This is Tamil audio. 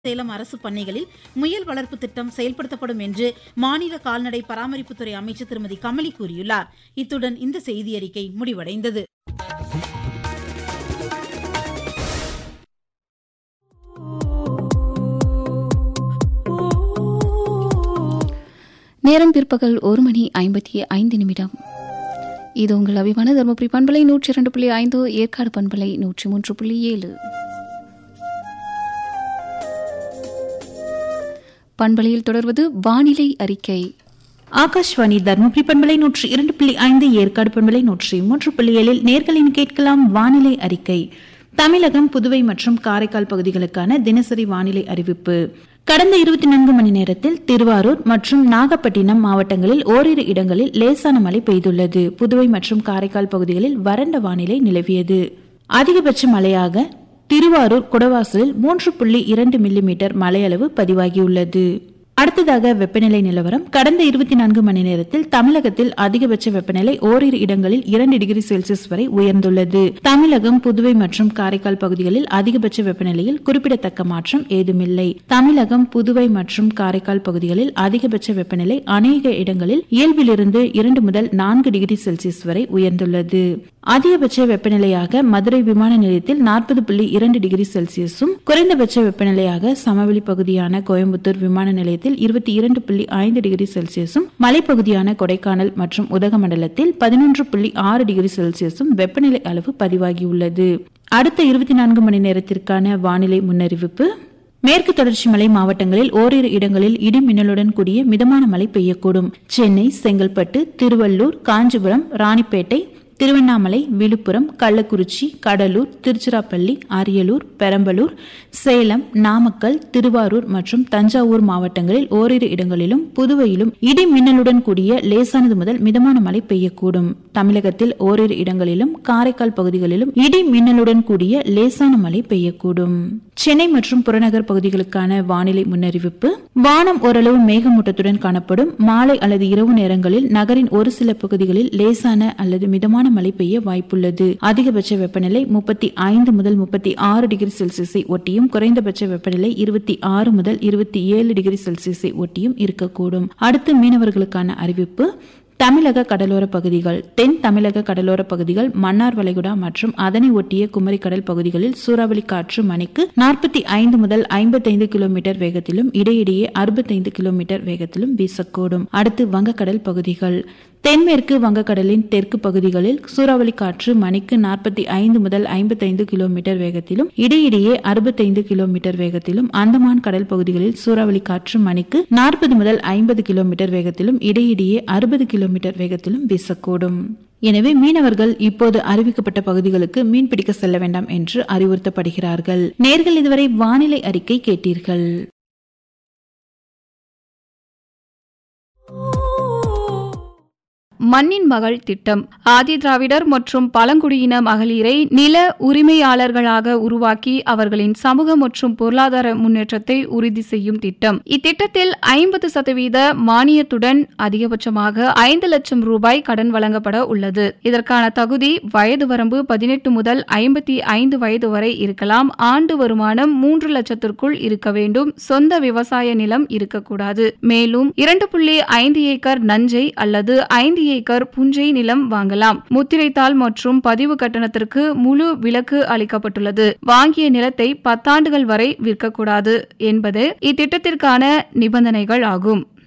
சேலம் அரசு பண்ணைகளில் முயல் வளர்ப்பு திட்டம் செயல்படுத்தப்படும் என்று மாநில கால்நடை பராமரிப்புத்துறை அமைச்சர் திருமதி கமலி கூறியுள்ளார் இத்துடன் இந்த செய்தியறிக்கை முடிவடைந்தது நேரம் பிற்பகல் ஒரு மணி ஐம்பத்தி ஐந்து நிமிடம் இது உங்கள் அபிமான தருமபுரி பண்பலை நூற்றி இரண்டு புள்ளி ஐந்து ஏற்காடு பண்பலை நூற்றி மூன்று புள்ளி ஏழு பண்பலையில் தொடர்வது வானிலை அறிக்கை ஆகாஷ்வாணி தர்மபுரி பண்பலை நூற்றி இரண்டு புள்ளி ஐந்து ஏற்காடு பண்பலை நூற்றி மூன்று புள்ளி ஏழில் நேர்களின் கேட்கலாம் வானிலை அறிக்கை தமிழகம் புதுவை மற்றும் காரைக்கால் பகுதிகளுக்கான தினசரி வானிலை அறிவிப்பு கடந்த இருபத்தி நான்கு மணி நேரத்தில் திருவாரூர் மற்றும் நாகப்பட்டினம் மாவட்டங்களில் ஓரிரு இடங்களில் லேசான மழை பெய்துள்ளது புதுவை மற்றும் காரைக்கால் பகுதிகளில் வறண்ட வானிலை நிலவியது அதிகபட்ச மழையாக திருவாரூர் குடவாசலில் மூன்று புள்ளி இரண்டு மில்லிமீட்டர் மழையளவு பதிவாகியுள்ளது அடுத்ததாக வெப்பநிலை நிலவரம் கடந்த இருபத்தி நான்கு மணி நேரத்தில் தமிழகத்தில் அதிகபட்ச வெப்பநிலை ஓரிரு இடங்களில் இரண்டு டிகிரி செல்சியஸ் வரை உயர்ந்துள்ளது தமிழகம் புதுவை மற்றும் காரைக்கால் பகுதிகளில் அதிகபட்ச வெப்பநிலையில் குறிப்பிடத்தக்க மாற்றம் ஏதுமில்லை தமிழகம் புதுவை மற்றும் காரைக்கால் பகுதிகளில் அதிகபட்ச வெப்பநிலை அநேக இடங்களில் இயல்பிலிருந்து இரண்டு முதல் நான்கு டிகிரி செல்சியஸ் வரை உயர்ந்துள்ளது அதிகபட்ச வெப்பநிலையாக மதுரை விமான நிலையத்தில் நாற்பது புள்ளி இரண்டு டிகிரி செல்சியஸும் குறைந்தபட்ச வெப்பநிலையாக சமவெளி பகுதியான கோயம்புத்தூர் விமான நிலையத்தில் இருபத்தி இரண்டு புள்ளி ஐந்து டிகிரி செல்சியஸும் மலைப்பகுதியான கொடைக்கானல் மற்றும் உதகமண்டலத்தில் பதினொன்று புள்ளி ஆறு டிகிரி செல்சியஸும் வெப்பநிலை அளவு பதிவாகியுள்ளது அடுத்த இருபத்தி நான்கு மணி நேரத்திற்கான வானிலை முன்னறிவிப்பு மேற்கு தொடர்ச்சி மலை மாவட்டங்களில் ஓரிரு இடங்களில் இடி மின்னலுடன் கூடிய மிதமான மழை பெய்யக்கூடும் சென்னை செங்கல்பட்டு திருவள்ளூர் காஞ்சிபுரம் ராணிப்பேட்டை திருவண்ணாமலை விழுப்புரம் கள்ளக்குறிச்சி கடலூர் திருச்சிராப்பள்ளி அரியலூர் பெரம்பலூர் சேலம் நாமக்கல் திருவாரூர் மற்றும் தஞ்சாவூர் மாவட்டங்களில் ஓரிரு இடங்களிலும் புதுவையிலும் இடி மின்னலுடன் கூடிய லேசானது முதல் மிதமான மழை பெய்யக்கூடும் தமிழகத்தில் ஓரிரு இடங்களிலும் காரைக்கால் பகுதிகளிலும் இடி மின்னலுடன் கூடிய லேசான மழை பெய்யக்கூடும் சென்னை மற்றும் புறநகர் பகுதிகளுக்கான வானிலை முன்னறிவிப்பு வானம் ஓரளவு மேகமூட்டத்துடன் காணப்படும் மாலை அல்லது இரவு நேரங்களில் நகரின் ஒரு சில பகுதிகளில் லேசான அல்லது மிதமான மழை பெய்ய வாய்ப்புள்ளது அதிகபட்ச வெப்பநிலை முப்பத்தி ஐந்து முதல் முப்பத்தி ஆறு டிகிரி செல்சியஸை ஒட்டியும் குறைந்தபட்ச வெப்பநிலை இருபத்தி ஆறு முதல் இருபத்தி ஏழு டிகிரி செல்சியஸை ஒட்டியும் இருக்கக்கூடும் அடுத்து மீனவர்களுக்கான அறிவிப்பு தமிழக கடலோர பகுதிகள் தென் தமிழக கடலோர பகுதிகள் மன்னார் வளைகுடா மற்றும் அதனை ஒட்டிய குமரிக்கடல் பகுதிகளில் சூறாவளி காற்று மணிக்கு நாற்பத்தி ஐந்து முதல் ஐம்பத்தைந்து கிலோமீட்டர் வேகத்திலும் இடையிடையே அறுபத்தைந்து கிலோமீட்டர் வேகத்திலும் வீசக்கூடும் அடுத்து வங்கக்கடல் பகுதிகள் தென்மேற்கு வங்கக்கடலின் தெற்கு பகுதிகளில் சூறாவளி காற்று மணிக்கு நாற்பத்தி ஐந்து முதல் ஐம்பத்தைந்து கிலோமீட்டர் வேகத்திலும் இடையிடையே அறுபத்தைந்து கிலோமீட்டர் வேகத்திலும் அந்தமான் கடல் பகுதிகளில் சூறாவளி காற்று மணிக்கு நாற்பது முதல் ஐம்பது கிலோமீட்டர் வேகத்திலும் இடையிடையே அறுபது கிலோமீட்டர் வேகத்திலும் வீசக்கூடும் எனவே மீனவர்கள் இப்போது அறிவிக்கப்பட்ட பகுதிகளுக்கு மீன்பிடிக்க செல்ல வேண்டாம் என்று அறிவுறுத்தப்படுகிறார்கள் நேர்கள் இதுவரை வானிலை அறிக்கை கேட்டீர்கள் மண்ணின் மகள் திட்டம் ஆதி திராவிடர் மற்றும் பழங்குடியின மகளிரை நில உரிமையாளர்களாக உருவாக்கி அவர்களின் சமூக மற்றும் பொருளாதார முன்னேற்றத்தை உறுதி செய்யும் திட்டம் இத்திட்டத்தில் ஐம்பது சதவீத மானியத்துடன் அதிகபட்சமாக ஐந்து லட்சம் ரூபாய் கடன் வழங்கப்பட உள்ளது இதற்கான தகுதி வயது வரம்பு பதினெட்டு முதல் ஐம்பத்தி ஐந்து வயது வரை இருக்கலாம் ஆண்டு வருமானம் மூன்று லட்சத்திற்குள் இருக்க வேண்டும் சொந்த விவசாய நிலம் இருக்கக்கூடாது மேலும் இரண்டு புள்ளி ஐந்து ஏக்கர் நஞ்சை அல்லது ஐந்து ஏக்கர் புஞ்சை நிலம் வாங்கலாம் முத்திரைத்தாள் மற்றும் பதிவு கட்டணத்திற்கு முழு விலக்கு அளிக்கப்பட்டுள்ளது வாங்கிய நிலத்தை பத்தாண்டுகள் வரை விற்கக்கூடாது என்பது இத்திட்டத்திற்கான நிபந்தனைகள் ஆகும்